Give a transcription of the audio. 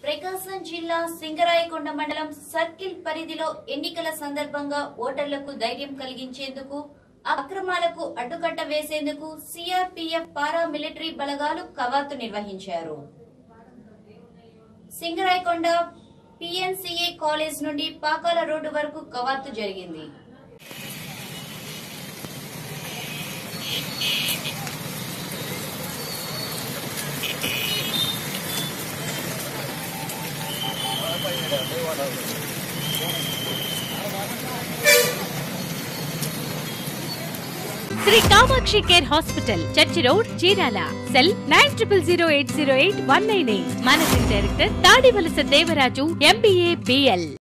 ప్రకాశం జిల్లా సింగరాయకొండ మండలం సర్కిల్ పరిధిలో ఎన్నికల సందర్భంగా ఓటర్లకు ధైర్యం కలిగించేందుకు అక్రమాలకు అడ్డుకట్ట వేసేందుకు సిఆర్పీఎఫ్ పారా మిలిటరీ బలగాలు కవాతు నిర్వహించారు సింగరాయకొండ పిఎన్సిఏ కాలేజ్ నుండి పాకాల రోడ్డు వరకు కవాతు జరిగింది Sri Kamakshi care hospital church road Chirala cell nine triple zero eight zero eight one nine eight managing director Tadivalasa Devaraju MBA BL